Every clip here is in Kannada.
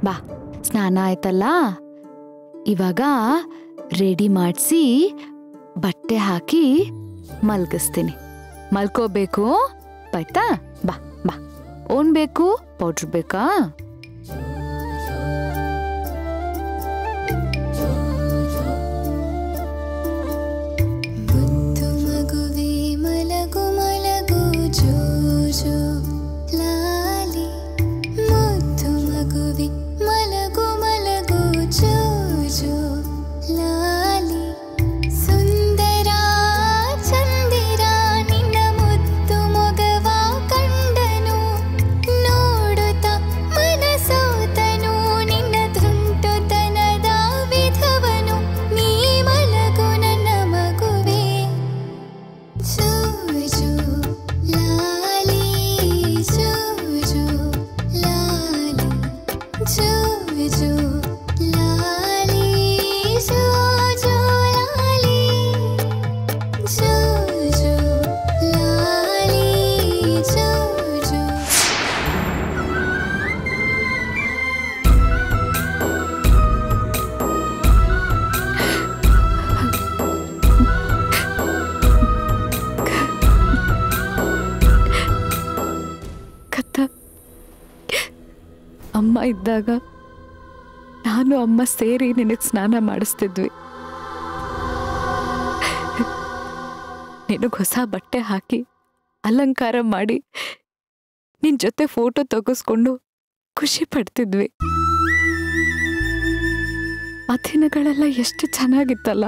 ಬಾ ಸ್ನಾನ ಆಯ್ತಲ್ಲ ಇವಾಗ ರೆಡಿ ಮಾಡಿಸಿ ಬಟ್ಟೆ ಹಾಕಿ ಮಲ್ಗಿಸ್ತೀನಿ ಮಲ್ಕೋಬೇಕು ಆಯ್ತಾ ಬಾ ಬಾ ಓನ್ ಬೇಕು ಪೌಡ್ರ್ ಬೇಕಾ ಮುತ್ತು ಮಗುವೆ ಮಲಗು ಮಲಗು ಜೋ ಜೋ ಲಾಲಿ ಮುತ್ತು ಮಗುವೆ ಮಲಗು ಮಲಗು ಜೋ ಜೋ ಲಾಲಿ ಸುಂದರ ಚಂದಿರ ನಿನ್ನ ಮುತ್ತು ಮೊಗವ ಕಂಡನು ನೋಡುತ್ತ ಮನಸೋತನು ನಿನ್ನ ತುಂಟುತನದ ವಿಧವನು ನೀ ಮಲಗು ನನ್ನ ಮಗುವೆ ಜೂಜು ಲಾಲಿ ಜೂಜು ಲಾಲಿ ಜೂಜು ಲಾಲಿ ಜೂಜು ಲಾಲಿ ಜೂಜು ಲಾಲಿ ಜೂಜು ಕತ್ತ ಅಮ್ಮ ಇದ್ದಾಗ ನಾನು ಅಮ್ಮ ಸೇರಿ ನಿನಗೆ ಸ್ನಾನ ಮಾಡಿಸ್ತಿದ್ವಿ ನಿನಗೆ ಹೊಸ ಬಟ್ಟೆ ಹಾಕಿ ಅಲಂಕಾರ ಮಾಡಿ ನಿನ್ ಜೊತೆ ಫೋಟೋ ತೆಗೆಸ್ಕೊಂಡು ಖುಷಿ ಪಡ್ತಿದ್ವಿ ಆ ದಿನಗಳೆಲ್ಲ ಎಷ್ಟು ಚೆನ್ನಾಗಿತ್ತಲ್ಲ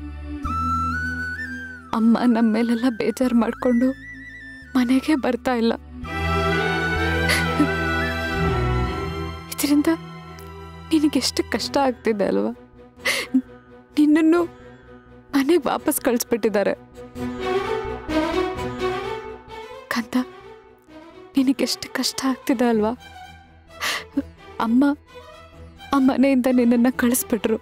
ಅಮ್ಮ ನಮ್ಮ ಮೇಲೆಲ್ಲ ಬೇಜಾರು ಮಾಡ್ಕೊಂಡು ಮನೆಗೆ ಬರ್ತಾ ಇಲ್ಲ ಇದರಿಂದ ನಿನಗೆಷ್ಟು ಕಷ್ಟ ಆಗ್ತಿದೆ ಅಲ್ವಾ ನಿನ್ನನ್ನು ಮನೆಗೆ ವಾಪಸ್ ಕಳಿಸ್ಬಿಟ್ಟಿದ್ದಾರೆ ಕಂದ ನಿನಗೆಷ್ಟು ಕಷ್ಟ ಆಗ್ತಿದೆ ಅಲ್ವಾ ಅಮ್ಮ ಆ ಮನೆಯಿಂದ ನಿನ್ನನ್ನು ಕಳಿಸ್ಬಿಟ್ರು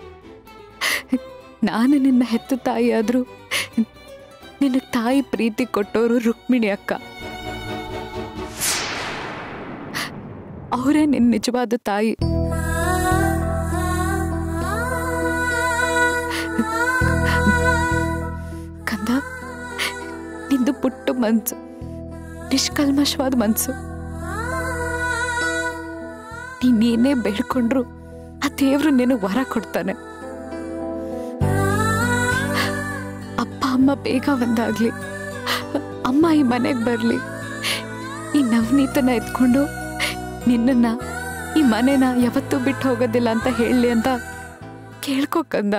ನಾನು ನಿನ್ನ ಹೆತ್ತ ತಾಯಿ ಆದರೂ ನಿನಗೆ ತಾಯಿ ಪ್ರೀತಿ ಕೊಟ್ಟವರು ರುಕ್ಮಿಣಿ ಅಕ್ಕ ಅವರೇ ನಿನ್ನ ನಿಜವಾದ ತಾಯಿ ಕಂದ ನಿಂದು ಪುಟ್ಟ ಮನ್ಸು ನಿಷ್ಕಲ್ಮಶವಾದ ಮನ್ಸು ನೀನೇನೇ ಬೇಡ್ಕೊಂಡ್ರು ಆ ದೇವ್ರು ನಿನಗೆ ವರ ಕೊಡ್ತಾನೆ ಅಪ್ಪ ಅಮ್ಮ ಬೇಗ ಬಂದಾಗ್ಲಿ ಅಮ್ಮ ಈ ಮನೆಗೆ ಬರಲಿ ಈ ನವನೀತನ ಎತ್ಕೊಂಡು ನಿನ್ನನ್ನ ಈ ಮನೆನ ಯಾವತ್ತೂ ಬಿಟ್ಟು ಹೋಗೋದಿಲ್ಲ ಅಂತ ಹೇಳಲಿ ಅಂತ ಕೇಳ್ಕೊ ಕಂದ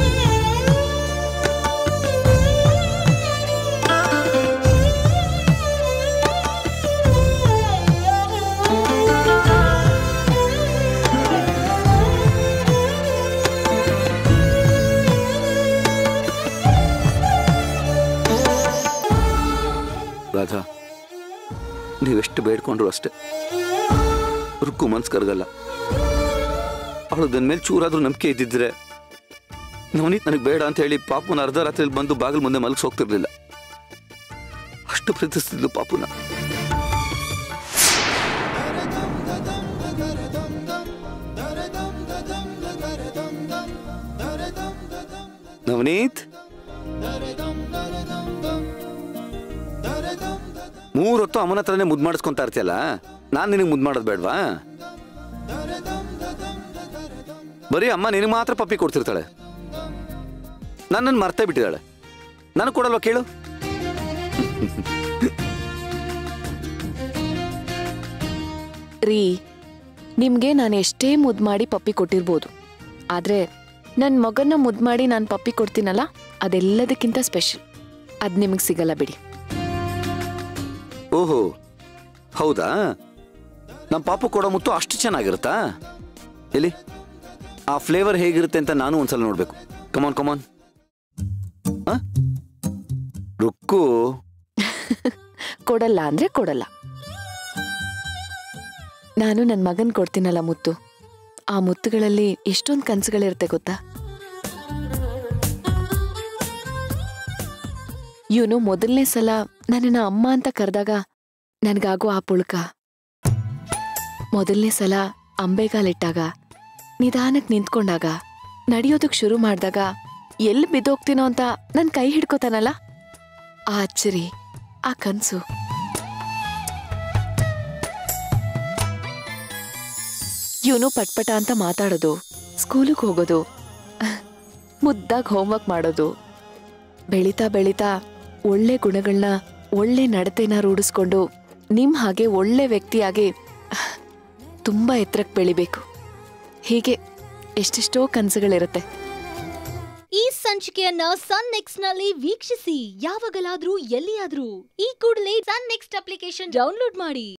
ರಾಧಾ ನೀವೆಷ್ಟು ಬೇಡ್ಕೊಂಡ್ರು ಅಷ್ಟೇ ರುಕ್ಕು ಮನ್ಸು ಕರಗಲ್ಲ ಅವಳು ನನ್ನ ಮೇಲೆ ಚೂರಾದ್ರೂ ನಂಬಿಕೆ ಇದ್ದಿದ್ರೆ ನವನೀತ್ ನನಗೆ ಬೇಡ ಅಂತ ಹೇಳಿ ಪಾಪುನ ಅರ್ಧ ರಾತ್ರಿಯಲ್ಲಿ ಬಂದು ಬಾಗಿಲು ಮುಂದೆ ಮಲಗಿಸ್ ಹೋಗ್ತಿರ್ಲಿಲ್ಲ ಅಷ್ಟು ಪ್ರೀತಿಸ್ತಿದ್ಲು ಪಾಪುನ ನವನೀತ್ ಮೂರೊತ್ತು ಅಮ್ಮನ ಹತ್ರನೇ ಮುದ್ದು ಮಾಡಿಸ್ಕೊಂತ ಇರ್ತೀಯಲ್ಲ ನಾನು ನಿನಗೆ ಮುದ್ದು ಮಾಡೋದು ಬೇಡವಾ ಬರೀ ಅಮ್ಮ ನಿನಗೆ ಮಾತ್ರ ಪಪ್ಪಿ ಕೊಡ್ತಿರ್ತಾಳೆ ನನ್ನನ್ನು ಮರ್ತೇ ಬಿಟ್ಟಿದ್ದಾಳೆ ನನಗೆ ಕೊಡಲ್ವಾ ಕೇಳು ರೀ ನಿಮ್ಗೆ ನಾನು ಎಷ್ಟೇ ಮುದ್ದು ಮಾಡಿ ಪಪ್ಪಿ ಕೊಟ್ಟಿರ್ಬೋದು ಆದ್ರೆ ನನ್ನ ಮಗನ್ನ ಮುದ್ದು ಮಾಡಿ ನಾನು ಪಪ್ಪಿ ಕೊಡ್ತೀನಲ್ಲ ಅದೆಲ್ಲದಕ್ಕಿಂತ ಸ್ಪೆಷಲ್ ಅದು ನಿಮಗೆ ಸಿಗಲ್ಲ ಬಿಡಿ ಓಹೋ ಹೌದಾ ನಮ್ಮ ಪಾಪು ಕೊಡೋ ಮುತ್ತು ಅಷ್ಟು ಚೆನ್ನಾಗಿರುತ್ತಾ ಎಲ್ಲಿ ಆ ಫ್ಲೇವರ್ ಹೇಗಿರುತ್ತೆ ಅಂತ ನಾನು ಒಂದ್ಸಲ ನೋಡ್ಬೇಕು ಕಮಾನ್ ಕಮಾನ್ ರುಕ್ಕು ಕೊಡಲ್ಲ ಅಂದ್ರೆ ಕೊಡಲ್ಲ ನಾನು ನನ್ನ ಮಗನ್ ಕೊಡ್ತೀನಲ್ಲ ಮುತ್ತು ಆ ಮುತ್ತುಗಳಲ್ಲಿ ಎಷ್ಟೊಂದು ಕನಸುಗಳಿರುತ್ತೆ ಗೊತ್ತಾ ಇವನು ಮೊದಲನೇ ಸಲ ನನ್ನನ್ನ ಅಮ್ಮ ಅಂತ ಕರೆದಾಗ ನನಗಾಗೋ ಆ ಪುಳ್ಕ ಮೊದಲನೇ ಸಲ ಅಂಬೆಗಾಲಿಟ್ಟಾಗ ನಿಧಾನಕ್ಕೆ ನಿಂತ್ಕೊಂಡಾಗ ನಡೆಯೋದಕ್ ಶುರು ಮಾಡಿದಾಗ ಎಲ್ಲಿ ಬಿದ್ದೋಗ್ತೀನೋ ಅಂತ ನನ್ ಕೈ ಹಿಡ್ಕೋತಾನಲ್ಲ ಆ ಅಚ್ಚರಿ ಆ ಕನ್ಸು ಇವನು ಪಟ್ಪಟ ಅಂತ ಮಾತಾಡೋದು ಸ್ಕೂಲಿಗೆ ಹೋಗೋದು ಮುದ್ದಾಗಿ ಹೋಮ್ವರ್ಕ್ ಮಾಡೋದು ಬೆಳೀತಾ ಬೆಳೀತಾ ಒಳ್ಳೆ ಗುಣಗಳನ್ನ ಒಳ್ಳೆ ನಡತೆನ ರೂಢಿಸ್ಕೊಂಡು ನಿಮ್ ಹಾಗೆ ಒಳ್ಳೆ ವ್ಯಕ್ತಿಯಾಗಿ ತುಂಬಾ ಎತ್ತರಕ್ಕೆ ಬೆಳಿಬೇಕು ಹೀಗೆ ಎಷ್ಟೆಷ್ಟೋ ಕನಸುಗಳಿರುತ್ತೆ ಈ ಸಂಚಿಕೆಯನ್ನ ಸನ್ ನೆಕ್ಸ್ಟ್ ನಲ್ಲಿ ವೀಕ್ಷಿಸಿ ಯಾವಾಗಲಾದ್ರೂ ಎಲ್ಲಿಯಾದ್ರೂ ಈ ಕೂಡಲೇ ಸನ್ ನೆಕ್ಸ್ಟ್ ಅಪ್ಲಿಕೇಶನ್ ಡೌನ್ಲೋಡ್ ಮಾಡಿ